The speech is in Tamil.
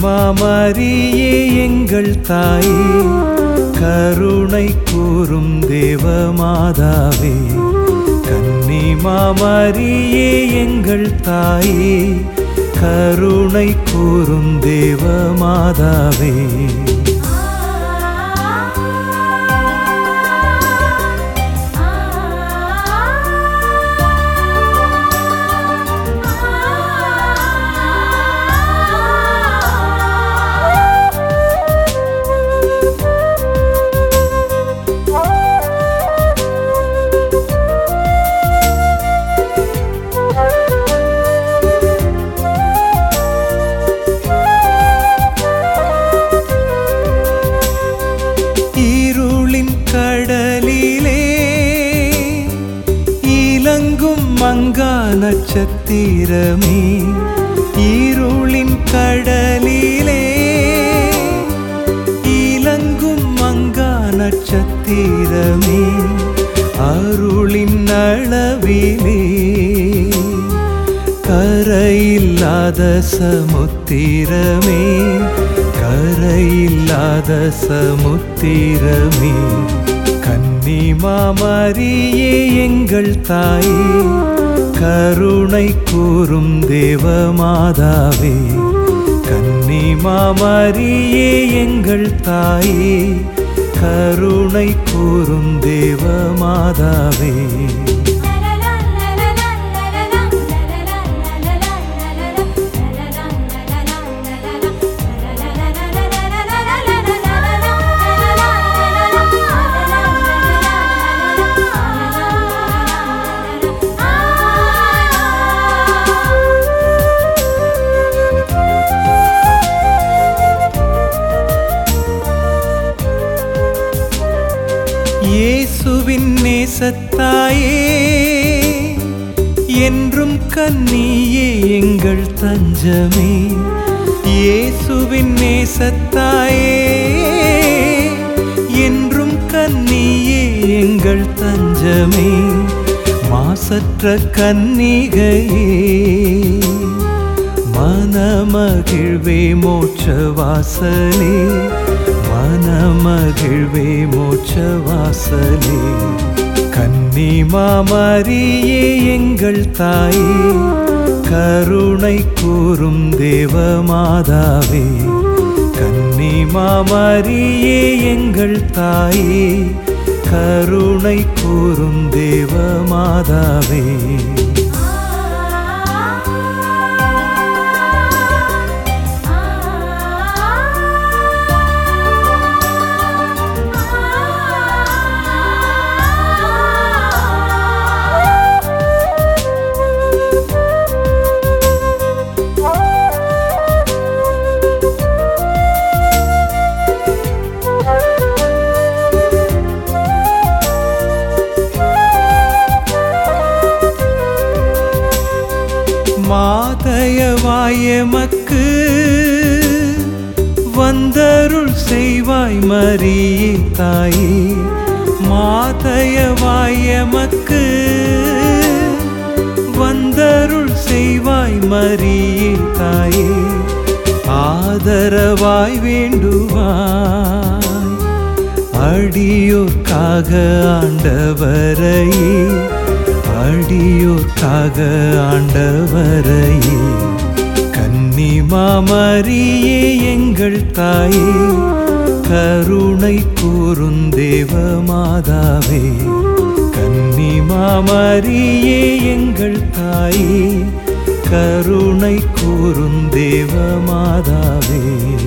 கன்னிமாமரியே எங்கள் தாயே கருணை கூறும் தேவமாதாவே கன்னிமாமரியே எங்கள் தாயே கருணை கூறும் தேவமாதாவே இருளின் கடலிலே இலங்கும் மங்கா நட்சத்திரமே இருளின் கடலிலே இலங்கும் மங்கா நட்சத்திரமே அருளின் அளவிலே கரையில்லாத சமுத்திரமே கரையில்லாத சமுத்திரமே கன்னிமாமரியே எங்கள் தாயே கருணை கூறும் தேவமாதாவே கன்னிமாமரியே எங்கள் தாயே கருணை கூறும் தேவமாதாவே இயேசுவின் நேசத்தாயே என்றும் கன்னியே எங்கள் தஞ்சமே இயேசுவின் நேசத்தாயே என்றும் கன்னியே எங்கள் தஞ்சமே மாசற்ற கன்னிகையே மனமகிழ்வே மோட்ச வாசலே மனமகிழ்வே மோட்ச வாசலே கன்னிமாமரியே எங்கள் தாயே கருணை கூறும் தேவமாதாவே கன்னிமாமரியே எங்கள் தாயே கருணை கூறும் தேவமாதாவே மாதயவாயமக்கு வந்தருள் செய்வாய் மரியே தாயே மாதயவாயமக்கு வந்தருள் செய்வாய் மரியே தாயே ஆதரவாய் வேண்டுவாய் அடியோர்க்காக ஆண்டவரையே அடியோர்க்காக ஆண்டவரையே கன்னிமாமரியே எங்கள் தாயே கருணை கூறும் தேவமாதாவே கன்னிமாமரியே எங்கள் தாயே கருணை கூறும் தேவமாதாவே